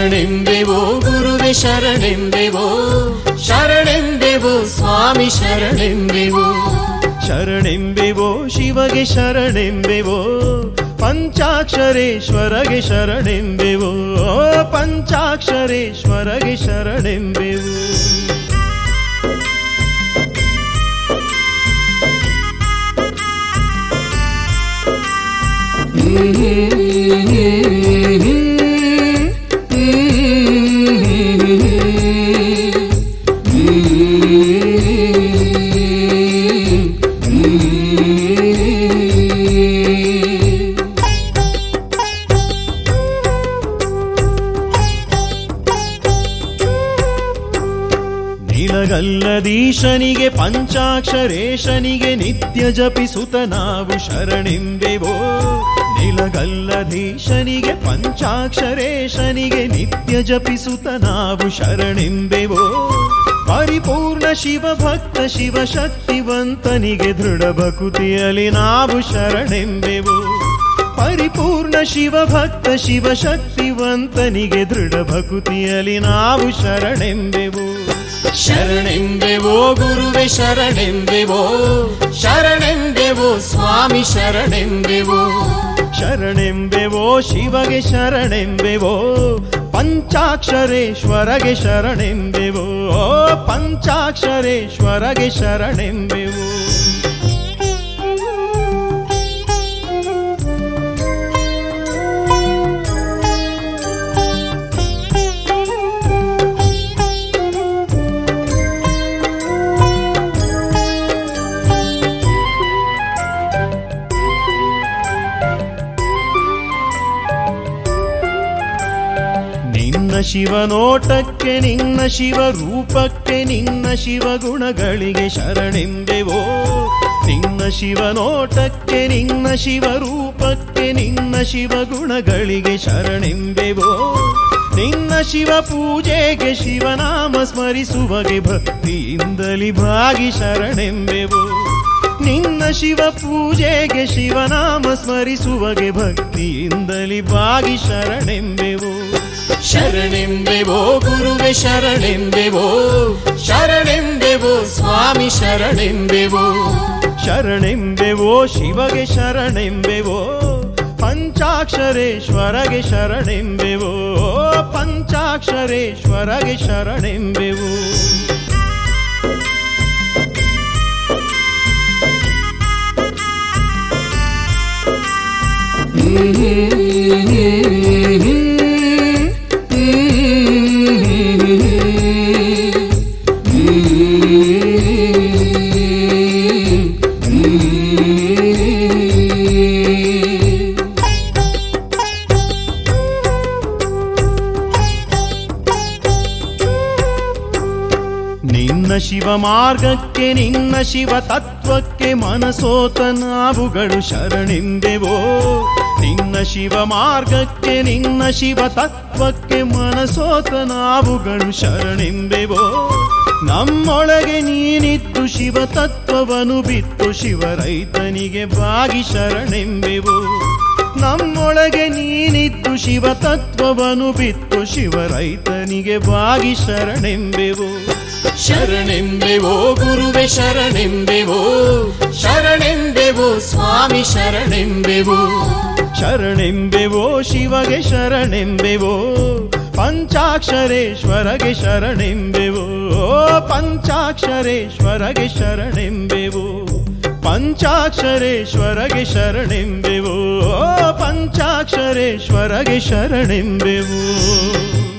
ಶರಣೆಂಬೆವೋ ಗುರುವೆ ಶರಣೆಂಬೆವೋ ಶರಣೆಂಬೆವೋ ಸ್ವಾಮಿ ಶರಣೆಂಬೆವೋ ಶರಣೆಂಬೆವೋ ಶಿವಗೆ ಶರಣೆಂಬೆವೋ ಪಂಚಾಕ್ಷರೇಶ್ವರಗೆ ಶರಣೆಂಬೆವೋ ಪಂಚಾಕ್ಷರೇಶ್ವರಗೆ ಶರಣೆಂಬೆವು ನೀಲಗಲ್ಲದೀಶನಿಗೆ ಪಂಚಾಕ್ಷರೇಶನಿಗೆ ನಿತ್ಯ ಜಪಿಸುತ್ತ ನಾವು ಶರಣೆಂಬೆವೋ ನೀಲಗಲ್ಲಧೀಶನಿಗೆ ಪಂಚಾಕ್ಷರೇಶನಿಗೆ ನಿತ್ಯ ಜಪಿಸುತ್ತ ನಾವು ಶರಣೆಂಬೆವೋ ಪರಿಪೂರ್ಣ ಶಿವ ಭಕ್ತ ಶಿವ ಶಕ್ತಿವಂತನಿಗೆ ದೃಢ ಭಕುತಿಯಲ್ಲಿ ನಾವು ಶರಣೆಂಬೆವು ಪರಿಪೂರ್ಣ ಶಿವ ಭಕ್ತ ಶಿವ ಶಕ್ತಿವಂತನಿಗೆ ದೃಢ ಭಕುತಿಯಲ್ಲಿ ನಾವು ಶರಣೆಂಬೆವು ಶರಣೆಂಬೆವೋ ಗುರುವೆ ಶರಣೆಂಬೆವೋ ಶರಣೆಂಬೆವೋ ಸ್ವಾಮಿ ಶರಣೆಂಬೆವೋ ಶರಣೆಂಬೆವೋ ಶಿವಗೆ ಶರಣೆಂಬೆವೋ ಪಂಚಾಕ್ಷರೇಶ್ವರಗೆ ಶರಣೆಂಬೆವೋ ಪಂಚಾಕ್ಷರೇಶ್ವರಗೆ ಶರಣೆಂಬೆವು ನಿನ್ನ ಶಿವನೋಟಕ್ಕೆ ನಿನ್ನ ಶಿವ ರೂಪಕ್ಕೆ ನಿನ್ನ ಶಿವ ಗುಣಗಳಿಗೆ ಶರಣೆಂಬೆವೋ ನಿನ್ನ ಶಿವನೋಟಕ್ಕೆ ನಿನ್ನ ಶಿವ ರೂಪಕ್ಕೆ ನಿನ್ನ ಶಿವ ಗುಣಗಳಿಗೆ ಶರಣೆಂಬೆವೋ ನಿನ್ನ ಶಿವ ಪೂಜೆಗೆ ಶಿವನಾಮ ಸ್ಮರಿಸುವಗೆ ಭಕ್ತಿಯಿಂದಲಿ ಭಾಗಿ ಶರಣೆಂಬೆವು ನಿನ್ನ ಶಿವ ಪೂಜೆಗೆ ಶಿವನಾಮ ಸ್ಮರಿಸುವಗೆ ಭಕ್ತಿಯಿಂದಲಿ ಭಾಗಿ ಶರಣೆಂಬೆವು ಶರಣೆಂಬೆವೋ ಗುರುವೆ ಶರಣೆಂಬೆವೋ ಶರಣೆಂಬೆವೋ ಸ್ವಾಮಿ ಶರಣೆಂಬೆವೋ ಶರಣೆಂಬೆವೋ ಶಿವಗೆ ಶರಣೆಂಬೆವೋ ಪಂಚಾಕ್ಷರೇಶ್ವರಗೆ ಶರಣೆಂಬೆವೋ ಪಂಚಾಕ್ಷರೇಶ್ವರಗೆ ಶರಣೆಂಬೆವು ನಿನ್ನ ಶಿವ ಮಾರ್ಗಕ್ಕೆ ನಿನ್ನ ಶಿವ ತತ್ವಕ್ಕೆ ಮನಸೋತ ನಾವುಗಳು ಶರಣೆಂದೆವೋ ನಿನ್ನ ಶಿವ ಮಾರ್ಗಕ್ಕೆ ನಿನ್ನ ಶಿವ ತತ್ವಕ್ಕೆ ಮನಸೋತ ನಾವುಗಳು ಶರಣೆಂಬೆವೋ ನಮ್ಮೊಳಗೆ ನೀನಿತ್ತು ಶಿವ ತತ್ವವನ್ನು ಬಿತ್ತು ಶಿವ ರೈತನಿಗೆ ಬಾಗಿ ಶರಣೆಂಬೆವು ನಮ್ಮೊಳಗೆ ನೀನಿತ್ತು ಶಿವ ತತ್ವವನ್ನು ಬಿತ್ತು ಶಿವ ರೈತನಿಗೆ ಬಾಗಿ ಶರಣೆಂಬೆವು ಶರಣೆಂಬೆವೋ ಗುರುವೆ ಶರಣೆಂಬೆವೋ ಶರಣೆಂಬೆವೋ ಸ್ವಾಮಿ ಶರಣೆಂಬೆವೋ ಶರಣೆಂಬೆವೋ ಶಿವಗೆ ಶರಣೆಂಬೆವೋ ಪಂಚಾಕ್ಷರೇಶ್ವರಗೆ ಶರಣೆಂಬೆವೋ ಪಂಚಾಕ್ಷರೇಶ್ವರಗೆ ಶರಣೆಂಬೆವೋ ಪಂಚಾಕ್ಷರೇಶ್ವರಗೆ ಶರಣೆಂಬೆವೋ ಪಂಚಾಕ್ಷರೇಶ್ವರಗೆ ಶರಣೆಂಬೆವು